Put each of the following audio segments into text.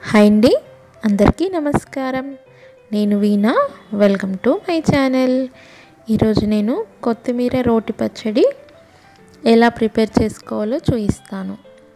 hi అండి అందరికీ నమస్కారం నేను Veena welcome to my channel ఈరోజు నేను కొత్తిమీర రోటి పచ్చడి ఎలా ప్రిపేర్ చేసుకోవాలో చూపిస్తాను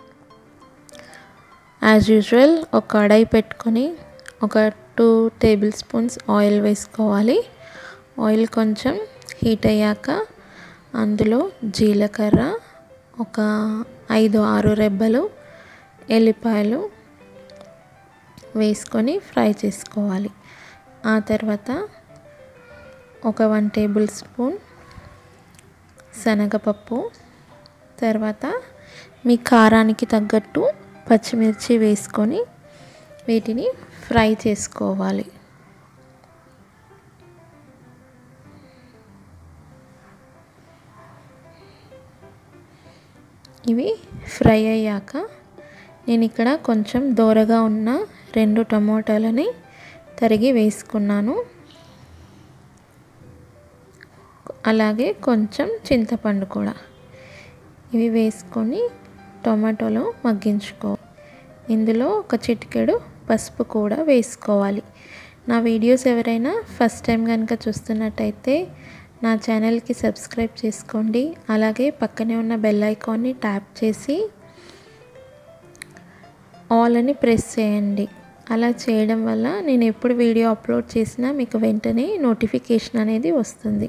యాజ్ యూజువల్ ఒక కడాయి పెట్టుకొని ఒక టూ టేబుల్ స్పూన్స్ ఆయిల్ వేసుకోవాలి ఆయిల్ కొంచెం హీట్ అయ్యాక అందులో జీలకర్ర ఒక ఐదు ఆరు రెబ్బలు ఎల్లిపాయలు వేసుకొని ఫ్రై చేసుకోవాలి ఆ తర్వాత ఒక వన్ టేబుల్ స్పూన్ శనగపప్పు తర్వాత మీ కారానికి తగ్గట్టు పచ్చిమిర్చి వేసుకొని వీటిని ఫ్రై చేసుకోవాలి ఇవి ఫ్రై అయ్యాక నేను ఇక్కడ కొంచెం దోరగా ఉన్న రెండు టమోటాలని తరిగి వేసుకున్నాను అలాగే కొంచెం చింతపండు కూడా ఇవి వేసుకొని టొమాటోలో మగ్గించుకో ఇందులో ఒక చిటికెడు పసుపు కూడా వేసుకోవాలి నా వీడియోస్ ఎవరైనా ఫస్ట్ టైం కనుక చూస్తున్నట్టయితే నా ఛానల్కి సబ్స్క్రైబ్ చేసుకోండి అలాగే పక్కనే ఉన్న బెల్ ఐకాన్ని ట్యాప్ చేసి ఆల్ అని ప్రెస్ చేయండి అలా చేయడం వల్ల నేను ఎప్పుడు వీడియో అప్లోడ్ చేసినా మీకు వెంటనే నోటిఫికేషన్ అనేది వస్తుంది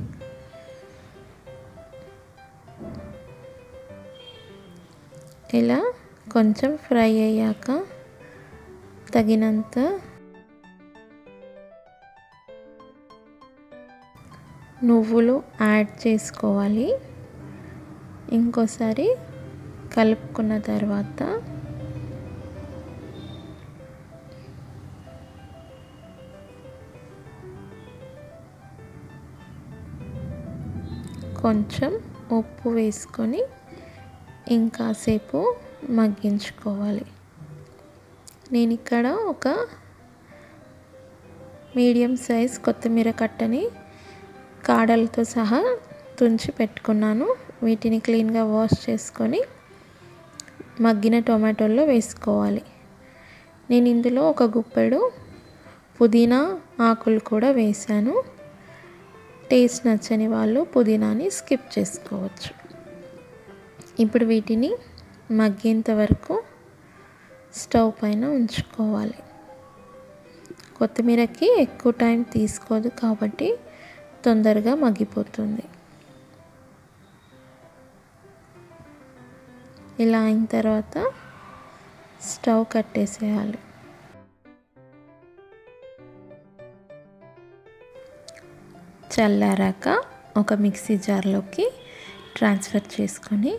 ఇలా కొంచెం ఫ్రై అయ్యాక తగినంత నువ్వులు యాడ్ చేసుకోవాలి ఇంకోసారి కలుపుకున్న తర్వాత కొంచెం ఉప్పు వేసుకొని ఇంకాసేపు మగ్గించుకోవాలి నేను ఇక్కడ ఒక మీడియం సైజ్ కొత్తిమీర కట్టని కాడలతో సహా తుంచి పెట్టుకున్నాను వీటిని క్లీన్గా వాష్ చేసుకొని మగ్గిన టొమాటోల్లో వేసుకోవాలి నేను ఇందులో ఒక గుప్పెడు పుదీనా ఆకులు కూడా వేశాను టేస్ట్ నచ్చని వాళ్ళు పుదీనాని స్కిప్ చేసుకోవచ్చు ఇప్పుడు వీటిని మగ్గేంత వరకు స్టవ్ పైన ఉంచుకోవాలి కొత్తిమీరకి ఎక్కువ టైం తీసుకోదు కాబట్టి తొందరగా మగ్గిపోతుంది ఇలా అయిన తర్వాత స్టవ్ కట్టేసేయాలి చల్లారాక ఒక మిక్సీ జార్లోకి ట్రాన్స్ఫర్ చేసుకొని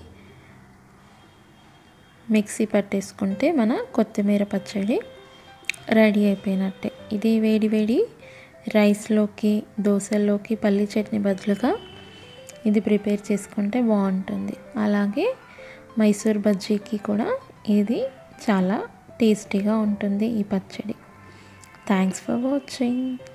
మిక్సీ పట్టేసుకుంటే మన కొత్తిమీర పచ్చడి రెడీ అయిపోయినట్టే ఇది వేడి వేడి రైస్లోకి దోశల్లోకి పల్లి చట్నీ బదులుగా ఇది ప్రిపేర్ చేసుకుంటే బాగుంటుంది అలాగే మైసూర్ బజ్జీకి కూడా ఇది చాలా టేస్టీగా ఉంటుంది ఈ పచ్చడి థ్యాంక్స్ ఫర్ వాచింగ్